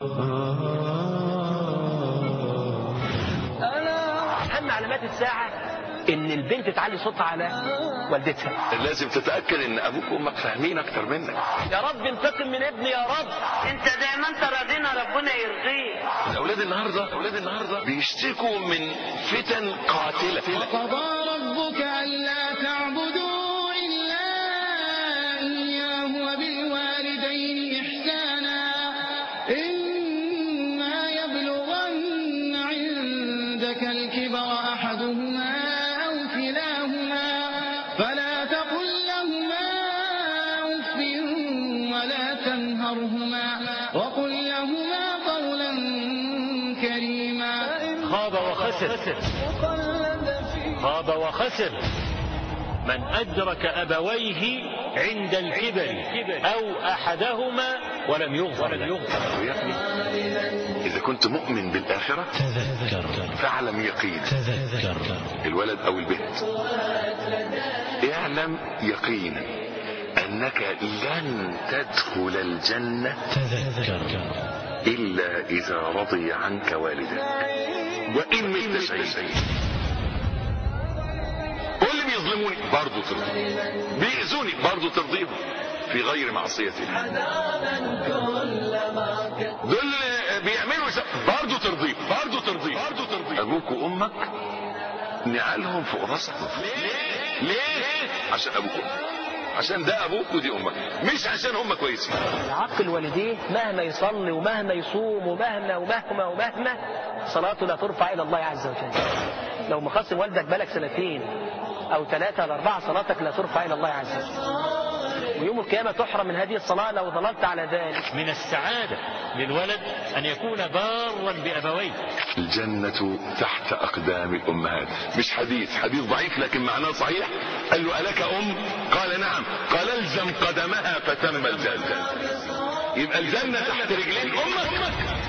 أهم علامات الساعة إن البنت تعلي صوتها على والدتها لازم تتاكد ان ابوك وامك فاهمين اكتر منك يا رب انتقم من ابني يا رب انت زي ما انت راضينا ربنا يرضيك الاولاد النهارده الاولاد النهارده بيشتكوا من فتن قاتله قضى ربك ألا تعبدوا إلا إياه وبالوالدين إحسانا إما يبلغن عندك الكبر أحدهما أو كلاهما فلا تقل لهما أف ولا تنهرهما وقل لهما قولا كريما خاب وخسر خاب وخسر من أدرك أبويه عند الكبر أو أحدهما ولم يغفر له يا ابني اذا كنت مؤمن بالاخره فاعلم يقين الولد او البنت اعلم يقينا انك لن تدخل الجنه الا اذا رضي عنك والدك وان مت شيئا واللي بيظلموني برضه ترضيهم بيأذوني برضه ترضيهم في غير معصية الله دول اللي بيعملوا برضه ترضيهم برضه ترضيهم برضه ترضيهم ابوك وامك نعالهم فوق راسك ليه؟ ليه؟ عشان ابوك وامك عشان ده ابوك ودي امك مش عشان هم كويسين عقل والديه مهما يصلي ومهما يصوم ومهما ومهما ومهما صلاته لا ترفع إلى الله عز وجل لو مخصم والدك بالك سنتين أو ثلاثة أو أربعة صلاتك لا ترفع إلى الله عز وجل ويوم القيامة تحرم من هذه الصلاة لو ضللت على ذلك من السعادة للولد أن يكون بارا بأبويه الجنة تحت أقدام الأمهات مش حديث حديث ضعيف لكن معناه صحيح قال له ألك أم قال نعم قال الزم قدمها فتم الجنة يبقى الجنة تحت رجلين أمك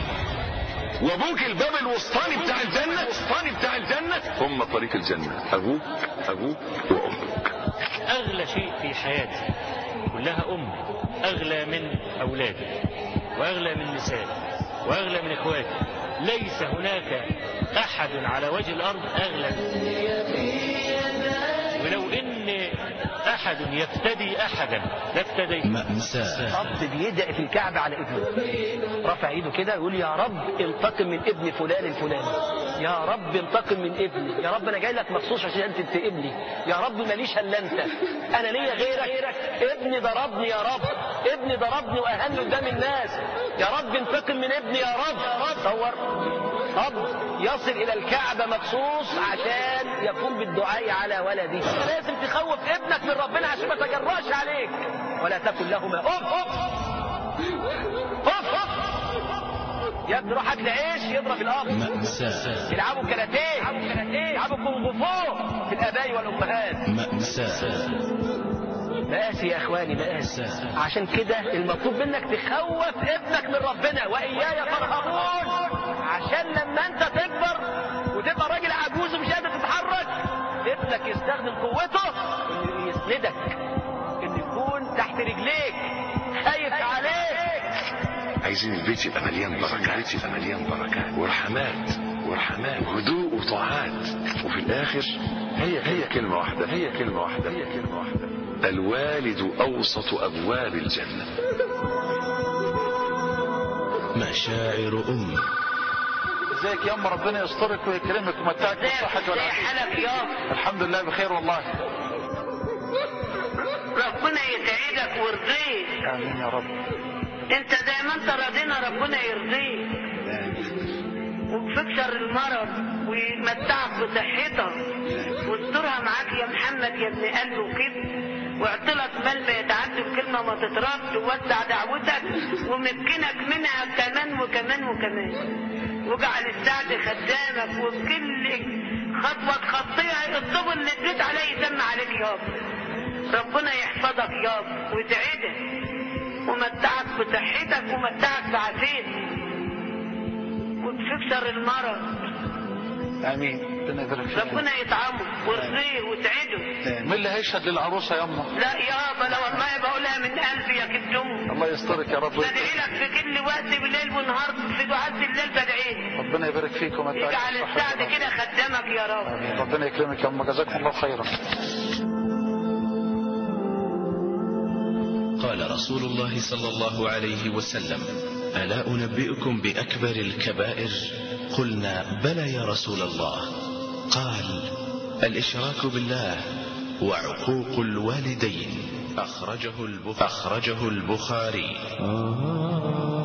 وابوك الباب الوسطاني بتاع الجنة الوسطاني بتاع الجنة هم طريق الجنة أبوك أبوك وأمك أغلى شيء في حياتي كلها أم أغلى من أولادي وأغلى من نسائي وأغلى من إخواتي ليس هناك أحد على وجه الأرض أغلى مني. ولو إن أحد يفتدي أحدا لافتديت مأساة أب بيدعي في الكعبة على ابنه رفع ايده كده يقول يا رب انتقم من ابن فلان الفلاني يا رب انتقم من ابني يا رب انا جاي لك مخصوص عشان تنتقم لي يا رب ماليش الا انت انا ليا غيرك ابني ضربني يا رب ابني ضربني واهن قدام الناس يا رب انتقم من ابني يا رب تصور اب يصل الى الكعبه مخصوص عشان يقوم بالدعاء على ولده لازم تخوف ابنك من ربنا عشان ما تجراش عليك ولا تكن لهما اف اف اف اف يا ابني روح اكل عيش يضرب الاب مأساة يلعبوا كاراتيه يلعبوا كونغ فو في الاباء والامهات مأساة مقاسي يا اخواني مقاسي عشان كده المطلوب منك تخوف ابنك من ربنا واياي فارهبون عشان لما انت تكبر وتبقى راجل عجوز ومش قادر تتحرك ابنك يستخدم قوته انه يسندك انه يكون تحت رجليك خايف عليك عايزين البيت يبقى مليان بركات يبقى مليان بركات ورحمات ورحمات وهدوء وطاعات وفي الاخر هي هي كلمه واحده هي كلمه واحده هي كلمه واحده الوالد اوسط ابواب الجنه مشاعر أم ازيك يا ام ربنا يسترك ويكرمك ويمتعك زي بالصحة زي والعافية حالك يا الحمد لله بخير والله ربنا يسعدك ويرضيك امين يا رب انت زي ما انت راضينا ربنا يرضيك وبفكسر المرض ويمتعك بصحتك واسترها معاك يا محمد يا ابن قلب وكده واعطلك مال ما يتعدى بكلمة ما تترد توسع دعوتك ومكنك منها كمان وكمان وكمان واجعل السعد خدامك وبكل خطوة تخطيها الطب اللي اديت عليه يسمى عليك يابا ربنا يحفظك يابا ويسعدك ومتعك بصحتك ومتعك بعافيتك وتكسر المرض امين ربنا يبارك فيك ربنا يطعمه ويرضيه ويسعده مين اللي هيشهد للعروسه يا امه لا يابا لو والله بقولها من قلبي يا كدوم الله يسترك يا رب بدعي لك في كل وقت بالليل والنهار في دعاء الليل بدعي لك ربنا يبارك فيك وما يجعل السعد كده خدامك يا رب امين ربنا يكرمك يا امه جزاكم الله خيرا قال رسول الله صلى الله عليه وسلم ألا أنبئكم بأكبر الكبائر قلنا بلى يا رسول الله قال الإشراك بالله وعقوق الوالدين أخرجه البخاري, أخرجه البخاري